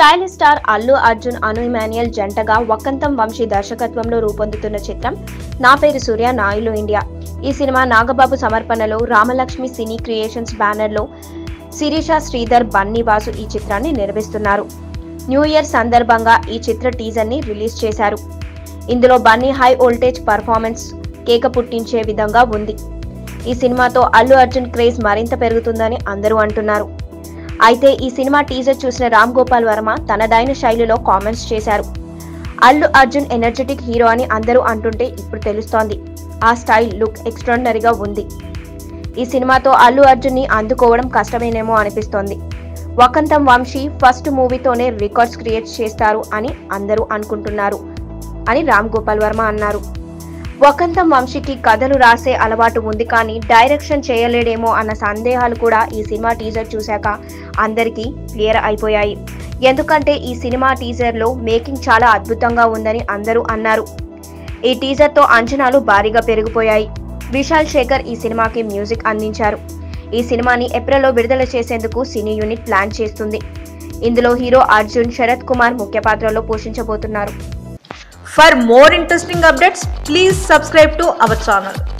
Stylish star Allu Arjun Anu Emmanuel జంటగా వకంతం వంశీ దర్శకత్వంలో రూపొందుతున్న చిత్రం నా పేరు సూర్య నాయులు ఇండియా ఈ సినిమా నాగబాబు సమర్పణలో రామలక్ష్మి సినీ క్రియేషన్స్ బ్యానర్లో శిరీష శ్రీధర్ బన్నీవాసు ఈ చిత్రాన్ని నిర్మిస్తున్నారు న్యూ ఇయర్ సందర్భంగా ఈ చిత్ర టీజర్ని రిలీజ్ చేశారు ఇందులో బన్నీ హై వోల్టేజ్ పర్ఫార్మెన్స్ కేక పుట్టించే విధంగా ఉంది ఈ సినిమాతో అల్లు అర్జున్ క్రేజ్ మరింత పెరుగుతుందని అందరూ అంటున్నారు అయితే ఈ సినిమా టీజర్ చూసిన రామ్ గోపాల్ వర్మ తనదైన శైలిలో కామెంట్స్ చేశారు అల్లు అర్జున్ ఎనర్జెటిక్ హీరో అని అందరూ అంటుంటే ఇప్పుడు తెలుస్తోంది ఆ స్టైల్ లుక్ ఎక్స్ట్రాడినరీగా ఉంది ఈ సినిమాతో అల్లు అర్జున్ని అందుకోవడం కష్టమేనేమో అనిపిస్తోంది వకంతం వంశీ ఫస్ట్ మూవీతోనే రికార్డ్స్ క్రియేట్ చేస్తారు అని అందరూ అనుకుంటున్నారు అని రామ్ గోపాల్ వర్మ అన్నారు వకంతం వంశీకి కథలు రాసే అలవాటు ఉంది కానీ డైరెక్షన్ చేయలేడేమో అన్న సందేహాలు కూడా ఈ సినిమా టీజర్ చూశాక అందరికీ క్లియర్ అయిపోయాయి ఎందుకంటే ఈ సినిమా టీజర్లో మేకింగ్ చాలా అద్భుతంగా ఉందని అందరూ అన్నారు ఈ టీజర్తో అంచనాలు భారీగా పెరిగిపోయాయి విశాల్ శేఖర్ ఈ సినిమాకి మ్యూజిక్ అందించారు ఈ సినిమాని ఏప్రిల్లో విడుదల చేసేందుకు సినీ యూనిట్ ప్లాన్ చేస్తుంది ఇందులో హీరో అర్జున్ శరత్ కుమార్ ముఖ్య పాత్రలో పోషించబోతున్నారు For more interesting updates, please subscribe to our channel.